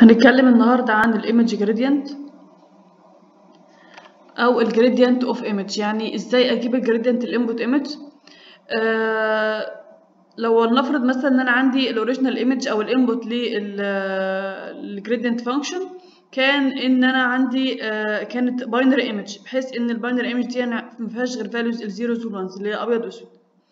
هنتكلم النهاردة عن الايمج جريدينت او الجريدينت اوف ايمج يعني ازاي اجيب الجريدينت الانبوت ايمج لو نفرض مثلا ان انا عندي الاوريجينال ايمج او الانبوت للجريدينت فانكشن كان ان انا عندي آه كانت باينري ايمج بحيث ان الباينري ايمج دي انا ما فيهاش غير فاليوز الزيروز والوانز اللي هي ابيض واسود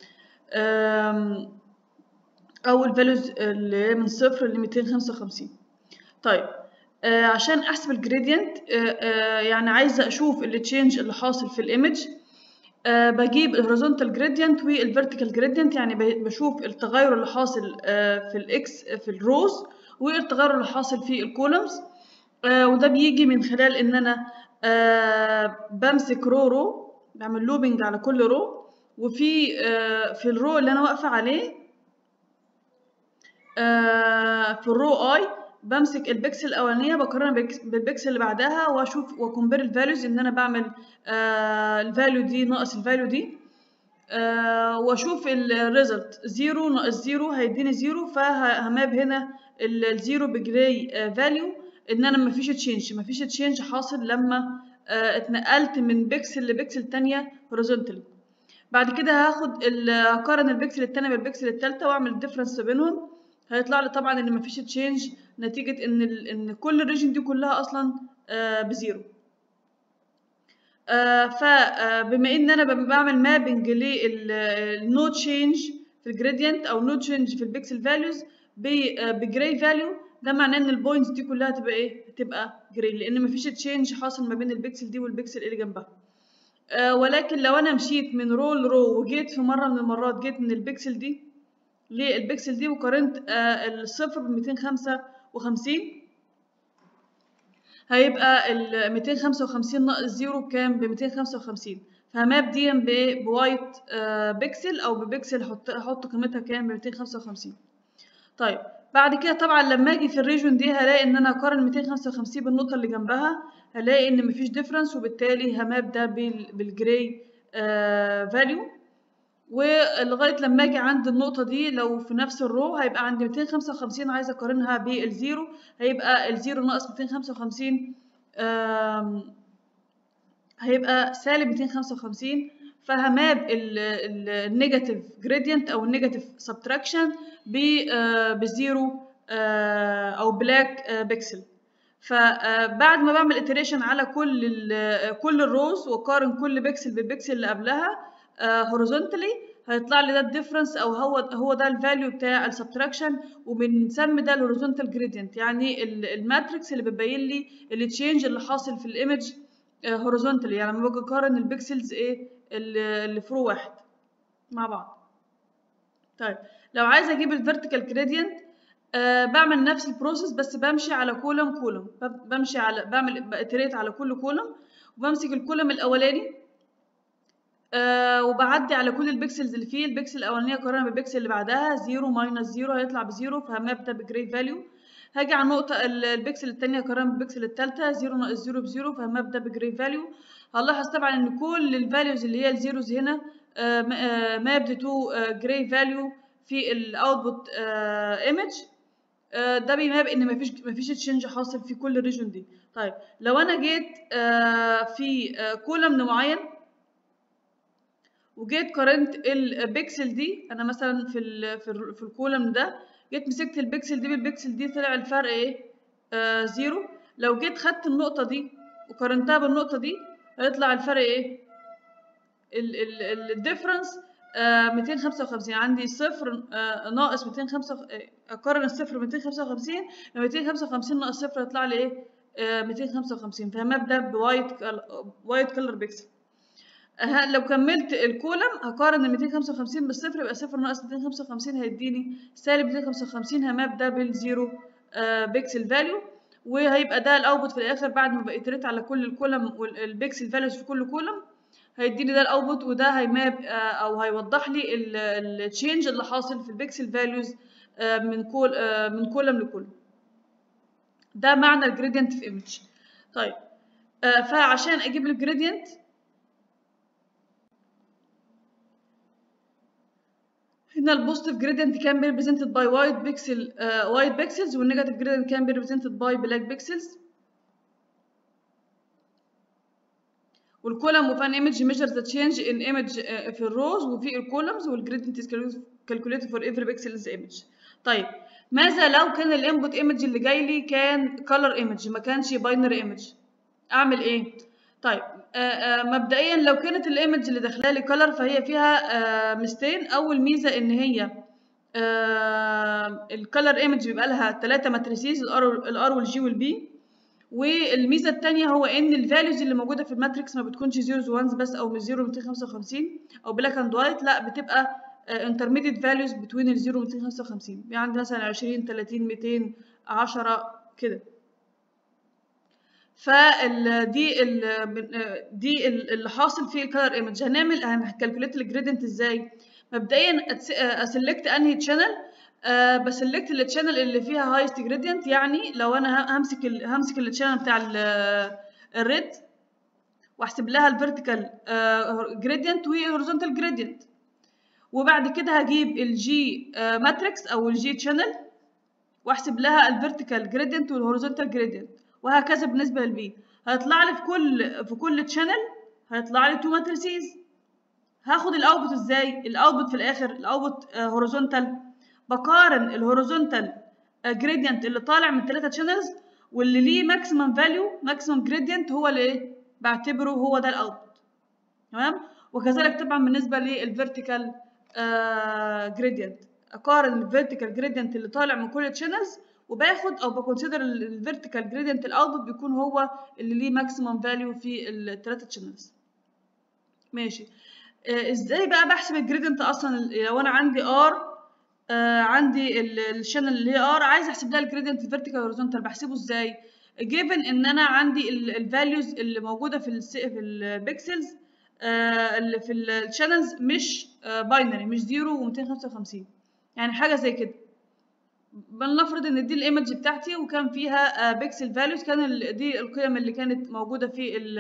او الفاليوز اللي هي من صفر ل 255 طيب آه عشان احسب الجريدينت آه آه يعني عايزه اشوف التشينج اللي حاصل في الايمج آه بجيب الهوريزونتال جريدينت والفيرتيكال جريدينت يعني بشوف التغير اللي حاصل آه في الاكس في الروز والتغير اللي حاصل في الكولمز آه وده بيجي من خلال ان انا آه بمسك رو رو بعمل لوبينج على كل رو وفي آه في الرو اللي انا واقفه عليه آه في الرو اي بمسك البكسل الاولانيه بقارنها بالبكسل اللي بعدها واشوف وكومبير الفاليوز ان انا بعمل آه الفاليو دي ناقص الفاليو دي آه واشوف الريزلت زيرو ناقص زيرو هيديني زيرو فهماب هنا الزيرو بجراي آه فاليو ان انا مفيش تشينج مفيش تشينج حاصل لما آه اتنقلت من بكسل لبكسل تانية هوريزونتالي بعد كده هاخد هقارن البكسل التانية بالبكسل التالتة واعمل الديفرنس بينهم هيطلع لي طبعا ان مفيش تشينج نتيجة ان ال ان كل الريجن دي كلها اصلا آه بزيرو آه فبما ان انا بعمل مابنج للنو تشينج في الجريدينت او نو تشينج في البيكسل فاليوز بجراي فاليو ده معناه ان البوينتس دي كلها هتبقى ايه هتبقى جراي لان مفيش تشينج حاصل ما بين البيكسل دي والبيكسل اللي جنبها آه ولكن لو انا مشيت من رو لرو وجيت في مره من المرات جيت من البيكسل دي للبيكسل دي وقارنت آه الصفر ب 255 هيبقى ال 255 ناقص زيرو بكام ب 255 فهماب دي بوايت آه بيكسل او ببيكسل احط احط قيمتها كام ب 255 طيب بعد كده طبعا لما اجي في الريجون دي هلاقي ان انا اقارن 255 بالنقطه اللي جنبها هلاقي ان مفيش ديفرنس وبالتالي هماب ده بالجراي آه فاليو ولغايه لما اجي عند النقطه دي لو في نفس الرو هيبقى عندي 255 عايزه اقارنها بالزيرو هيبقى الزيرو ناقص 255 هيبقى سالب 255 فهماب النيجاتيف جريدينت او النيجاتيف سبتراكشن بزيرو او بلاك بيكسل فبعد ما بعمل اتريشن على كل كل الروز واقارن كل بيكسل بالبيكسل اللي قبلها هوريزونتالي هيطلع لي ده الديفرنس او هو هو ده الفاليو بتاع السبتراكشن وبنسمي ده الهوريزونتال جريدينت يعني الماتريكس اللي بتبين لي التشينج اللي حاصل في الايمج هوريزونتالي يعني لما باجي اقارن البيكسلز ايه اللي في رو واحد مع بعض طيب لو عايزه اجيب الفيرتيكال جريدينت أه بعمل نفس البروسيس بس بمشي على كولوم كولوم بمشي على بعمل باتريت على كل كولوم وبمسك الكولوم الاولاني آه وبعدي على كل البكسلز اللي فيه البكسل الاولانيه اقارنها بالبكسل اللي بعدها 0 ماينس 0 هيطلع بزيرو فهماب ده بجري فاليو هاجي على النقطه البكسل الثانيه اقارنها بالبكسل الثالثه 0 ناقص 0 بزيرو فهماب ده بجري فاليو هنلاحظ طبعا ان كل الفاليوز اللي هي الزيروز هنا آه مابد تو جراي فاليو في الاوتبوت ايمج آه ده بيماب ان مفيش مفيش تشينج حاصل في كل الريجون دي طيب لو انا جيت في كولمن معين وجيت قارنت البيكسل دي انا مثلا في ال في, ال في الكولم ده جيت مسكت البيكسل دي بالبيكسل دي طلع الفرق ايه آه زيرو لو جيت خدت النقطه دي وقارنتها بالنقطه دي هيطلع الفرق ايه الديفرنس آه 255 عندي صفر آه ناقص 205 اقارن الصفر ب 255 لما 255 ناقص صفر يطلع لي ايه آه 255 فهماب ده بوايت وايت كلر بيكسل لو كملت الكولم هقارن ال 255 بالصفر يبقى صفر ناقص 255 هيديني سالب 255 هماب ده بالزيرو آه بيكسل فاليو وهيبقى ده الاوتبوت في الاخر بعد ما بقيت على كل الكولم والبيكسل فاليوز في كل كولم هيديني ده الاوتبوت وده هيماب آه او هيوضح لي التشينج اللي حاصل في البيكسل فاليوز آه من كول من كولم لكولم ده معنى الجريدينت في ايمج طيب فعشان اجيب الجريدينت هنا البوزيتيف gradient can be represented by white pixel uh, white pixels والنيجاتيف gradient can be represented by black pixels والكولم وفان ايمج measure the change in image uh, في الروز وفي الكولمز والجريدينت is calculated for every pixel in the image طيب ماذا لو كان الانبوت ايمج اللي جاي لي كان color image ما كانش باينري image اعمل ايه طيب آه آه مبدئيا لو كانت الايمج اللي داخله لي كلر فهي فيها آه ميزتين اول ميزه ان هي الكلر ايمج بيبقى لها ثلاثه ماتريسيز الار الار والجي والبي والميزه الثانيه هو ان الفاليوز اللي موجوده في الماتريكس ما بتكونش زيروز وانز بس او من 0 ل 255 او بلاك اند وايت لا بتبقى انترميديت فاليوز بتوين ال 0 و 255 يعني عندي مثلا 20 30 200 10 كده فدي ال دي اللي حاصل في الكلر ايمج هنعمل هنكالكوليت الجريدنت ازاي مبدئيا اسلكت انهي تشانل أه بسلكت التشانل اللي فيها هايست جريدينت يعني لو انا همسك ال همسك التشانل بتاع الريد واحسب لها الفيرتيكال جريدينت والهوريزونتال جريدينت وبعد كده هجيب الجي ماتريكس او الجي تشانل واحسب لها الفيرتيكال جريدينت والهوريزونتال جريدينت وهكذا بالنسبه للبي هيطلع لي في كل في كل تشانل هيطلع لي تو ماتريسيز هاخد الاوتبوت ازاي الاوتبوت في الاخر الاوتبوت هوريزونتال بقارن الهوريزونتال جريدينت اللي طالع من ثلاثه تشانلز واللي ليه ماكسيمم فاليو ماكسيمم جريدينت هو اللي ايه بعتبره هو ده الاوتبوت تمام وكذلك طبعا بالنسبه للفيرتيكال جريدينت اقارن الفيرتيكال جريدينت اللي طالع من كل تشانلز وباخد او بكونسيدر الفيرتيكال جريدينت الاوتبوت بيكون هو اللي ليه ماكسيمم فاليو في الثلاثه تشانلز ماشي آه ازاي بقى بحسب الجريدينت اصلا لو انا عندي ار آه عندي الشانل اللي هي ار عايز احسب لها الجريدينت الفيرتيكال هوريزونتال بحسبه ازاي جيفن ان انا عندي الفاليوز اللي موجوده في ال في البيكسلز آه اللي في الشانلز مش باينري مش 0 و255 يعني حاجه زي كده بنفرض ان دي الايمج بتاعتي وكان فيها بيكسل فاليوز كان دي القيم اللي كانت موجوده في ال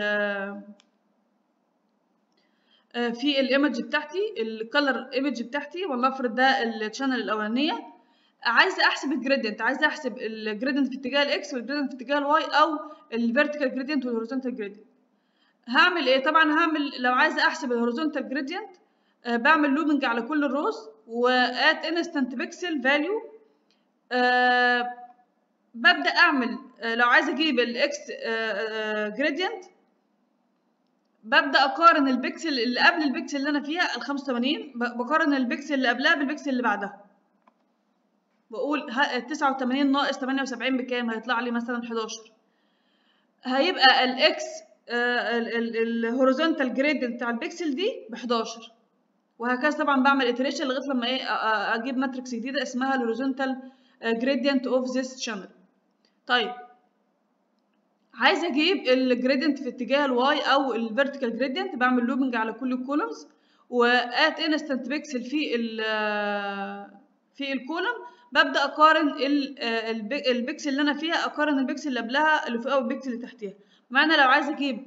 في الايمج بتاعتي الكالر ايمج بتاعتي ولنفرض ده الشانل الاولانيه عايزه احسب الجريدينت عايزه احسب الجريدينت في اتجاه الاكس والجريدينت في اتجاه الواي او الفيرتيكال جريدينت والهوريزونتال جريدينت هعمل ايه طبعا هعمل لو عايزه احسب الهوريزونتال جريدينت بعمل لوبنج على كل الروز وات انستنت بيكسل فاليو أه ببدا اعمل أه لو عايزه اجيب الاكس أه جريدينت ببدا اقارن البكسل اللي قبل البكسل اللي انا فيها ال 85 بقارن البكسل اللي قبلها بالبكسل اللي بعدها بقول 89 ناقص 78 بكام هيطلع لي مثلا 11 هيبقى الاكس الهوريزونتال جريدينت بتاع البكسل دي ب 11 وهكذا طبعا بعمل اتريشن لغايه لما ايه اجيب ماتريكس جديده اسمها الهوريزونتال gradient of this channel طيب عايزه اجيب الجريدينت في اتجاه الواي او الفيرتيكال جريدينت بعمل لوبنج على كل الكولومز وات انستنت بيكسل في ال في الكولوم ببدا اقارن البيكسل اللي انا فيها اقارن البيكسل اللي قبلها اللي فوقها والبيكسل اللي تحتيها بمعنى لو عايزه اجيب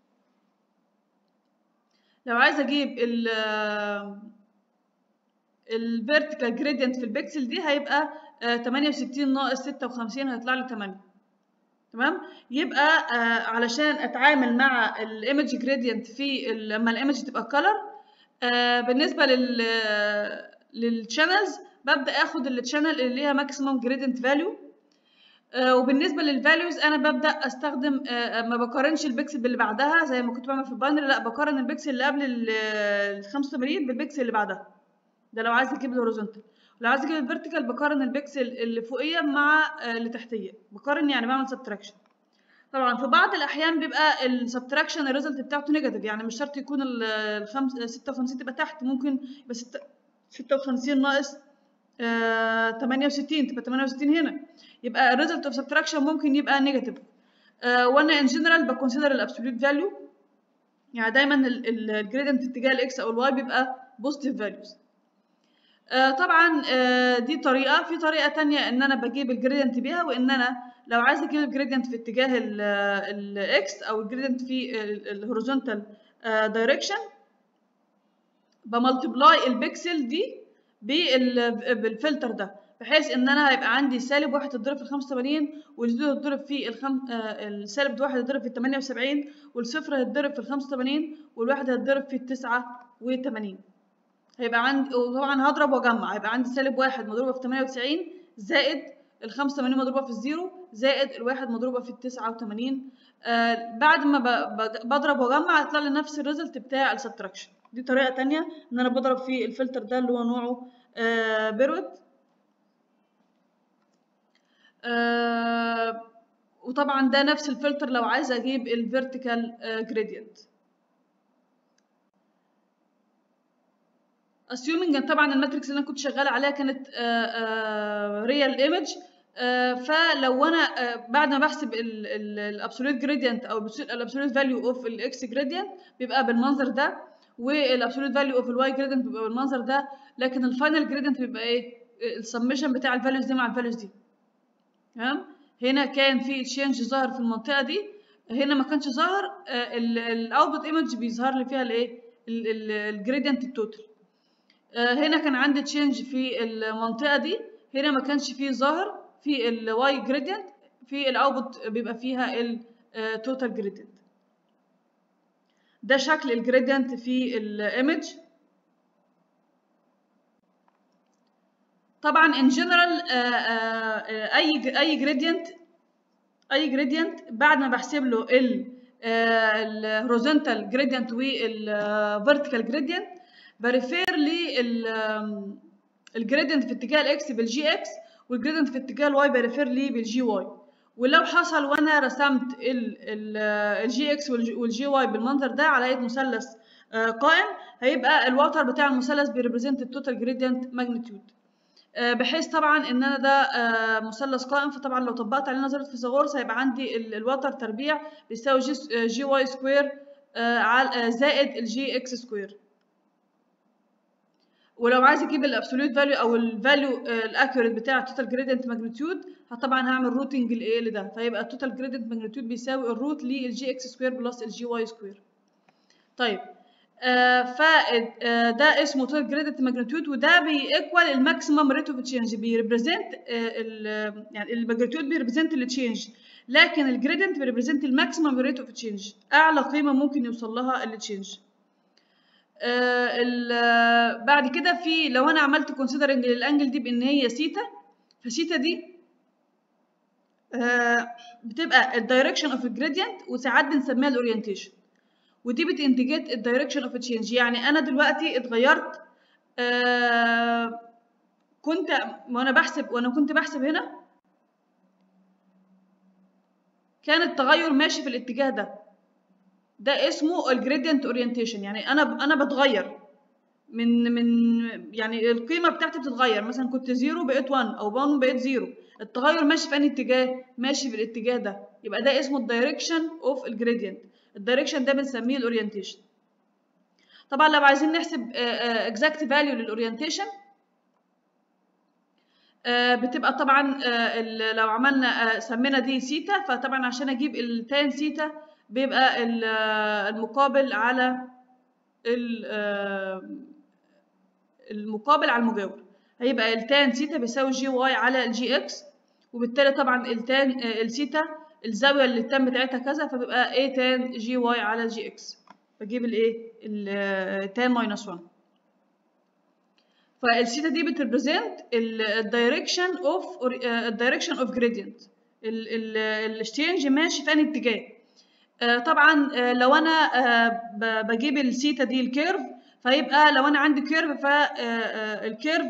لو عايزه اجيب ال الفيرتيكال جريدينت في البيكسل دي هيبقى 68 ناقص 56 هيطلع لي 8 تمام يبقى آه علشان اتعامل مع الايمج جريدينت في لما الايمج تبقى كلر آه بالنسبه لل للشانلز ببدا اخد الشانل اللي ليها ماكسيمم جريدينت فاليو وبالنسبه للفاليوز انا ببدا استخدم آه ما بقارنش البكسل باللي بعدها زي ما كنت بعمل في الباينري لا بقارن البكسل اللي قبل ال 85 بالبكسل اللي بعدها ده لو عايز اجيب الهوريزونتال لو عايز اجيب الفيرتيكال بقارن البكسل اللي فوقيه مع اللي تحتيه بقارن يعني بعمل سبتراكشن طبعا في بعض الاحيان بيبقى السبتراكشن الريزلت بتاعته نيجاتيف يعني مش شرط يكون ال 56 تبقى تحت ممكن يبقى 56 ناقص آه 68 تبقى 68 هنا يبقى الريزلت اوف سبتراكشن ممكن يبقى نيجاتيف آه وانا ان جنرال بكونسيدر الابسوليوت فاليو يعني دايما الجريدنت في اتجاه الاكس او الواي بيبقى بوزيتيف فاليوز آه طبعا آه دي طريقه في طريقه تانية ان انا بجيب الجريدينت بيها وان انا لو عايزه اجيب الجريدينت في اتجاه الاكس او الجريدينت في الهوريزونتال دايركشن بملتبلاي البكسل دي بال- بالفلتر ده بحيث ان انا هيبقى عندي سالب واحد تتضرب في ال 85 والزيرو تتضرب في الخم... آه السالب واحد هيتضرب في ال 78 والصفر هيتضرب في ال 85 والواحد هيتضرب في ال 89 هيبقى عندي وطبعا هضرب واجمع هيبقى عندي سالب واحد مضروبه في 98 زائد ال 85 مضروبه في الزيرو زائد الواحد مضروبه في ال 89 آه بعد ما ب... ب... بضرب واجمع هيطلع لي نفس الريزلت بتاع السبتراكشن دي طريقه تانية ان انا بضرب في الفلتر ده اللي هو نوعه آه بيروت آه وطبعا ده نفس الفلتر لو عايزه اجيب الفيرتيكال جريدينت assuming ان طبعا الماتريكس اللي انا كنت شغاله عليها كانت ريال ايمج فلو انا آه، بعد ما بحسب الابسولوت جريدينت او الابسولوت فاليو اوف الاكس جريدينت بيبقى بالمنظر ده والابسولوت فاليو اوف الواي جريدينت بيبقى بالمنظر ده لكن الفاينل جريدينت بيبقى ايه السمشن بتاع الفاليوز دي مع الفاليوز دي تمام هنا كان في تشينج ظاهر في المنطقه دي هنا ما كانش ظاهر الاوتبوت ايمج بيظهر لي فيها الايه الجريدينت التوتال آه، هنا كان عندي تشينج في المنطقه دي هنا ما كانش فيه ظاهر في الواي جريدينت في الاوتبوت بيبقى فيها التوتال جريدينت ده شكل الجريدينت في الايمج طبعا ان جنرال اي اي جريدينت اي جريدينت بعد ما بحسب له ال الهوريزونتال جريدينت والفيرتيكال جريدينت بريفير الجريدينت في اتجاه الاكس بالجي اكس والجريدينت في اتجاه الواي بريفير لي بالجي واي ولو حصل وانا رسمت الجي اكس والجي واي بالمنظر ده على هيئه مثلث آه، قائم هيبقى الوتر بتاع المثلث بيريبريزنت التوتال جريدينت ماجنتيود بحيث على ان انا ده آه، مثلث قائم فطبعا لو طبقت عليه نظريه فيثاغورس هيبقى عندي ال- الوتر تربيع بيساوي جي, س- آه، جي واي سكوير آه، على آه، زائد الجي اكس سكوير ولو عايز اجيب الابسوليوت فاليو او الفاليو الاكيوريت بتاع التوتال جريدينت ماجنتيود طبعا هعمل روتنج لايه لده فيبقى التوتال جريدينت ماجنتيود بيساوي الروت للجي اكس سكوير بلس الجي واي سكوير طيب آه ف آه ده اسمه توتال جريدينت ماجنتيود وده بيكوال الماكسيمم ريت اوف تشينج بيريبريزنت يعني الماجنتيود بيريبريزنت التشينج لكن الجريدينت بيريبريزنت الماكسيمم ريت اوف تشينج اعلى قيمه ممكن يوصل لها التشينج آه، ال- آه، بعد كده في لو انا عملت كونسيدرنج للانجل دي بان هي سيتا فسيتا دي آه، بتبقى الدايركشن اوف الجريدينت وساعات بنسميها الاورينتيشن ودي بتنتجت الدايركشن اوف تشينج يعني انا دلوقتي اتغيرت آه، كنت وانا بحسب وانا كنت بحسب هنا كان التغير ماشي في الاتجاه ده ده اسمه الجريدينت اورينتيشن يعني انا انا بتغير من من يعني القيمه بتاعتي بتتغير مثلا كنت زيرو بقيت 1 او 1 بقيت زيرو التغير ماشي في انهي اتجاه ماشي في الاتجاه ده يبقى ده اسمه الدايركشن اوف الجريدينت الدايركشن ده بنسميه الاورينتيشن طبعا لو عايزين نحسب اكزاكت فاليو للاورينتيشن بتبقى طبعا آه، ال- لو عملنا آه، سمينا دي سيتا فطبعا عشان اجيب التان سيتا بيبقى ال- آه، المقابل على ال- آه، المقابل على المجاور هيبقى التان سيتا بيساوي جي واي على الجي اكس وبالتالي طبعا التان آه، السيتا الزاويه اللي التان بتاعتها كذا فبيبقى ايه تان جي واي على جي اكس بجيب الايه التان ماينس 1 فالثيتا دي بتريبريزنت الدايركشن اوف الدايركشن اوف جريدينت التشينج ماشي في انهي اتجاه آه، طبعا آه، لو انا آه، ب- بجيب الثيتا دي الكيرف فيبقى لو انا عندي كيرف فالكيرف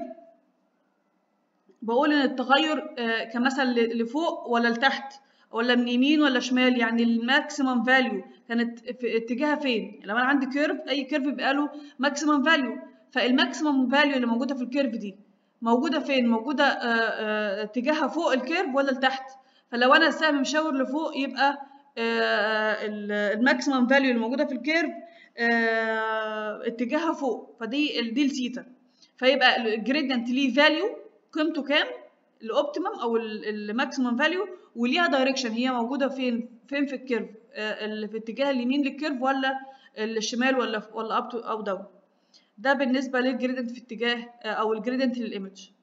بقول ان التغير آه، كمثلا ل- لفوق ولا لتحت ولا من يمين ولا شمال يعني الماكسيمم فاليو كانت في اتجاهها فين لو انا عندي كيرف اي كيرف بيبقى له ماكسيمم فاليو فالماكسيمم فاليو اللي موجوده في الكيرف دي موجوده فين موجوده آه، آه، اتجاهها فوق الكيرف ولا لتحت فلو انا السهم مشاور لفوق يبقى الماكسيمم فاليو اللي موجوده في الكيرف آه، اتجاهها فوق فدي دي الثيتا فيبقى الجريدينت ليه فاليو قيمته كام الاوبتيمم او الماكسيمم فاليو وليها دايركشن هي موجوده فين فين في الكيرف آه، اللي في اتجاه اليمين للكيرف ولا الشمال ولا ولا اب او داون ده بالنسبة للجريدينت في اتجاه آه، أو الجريدينت للإيمج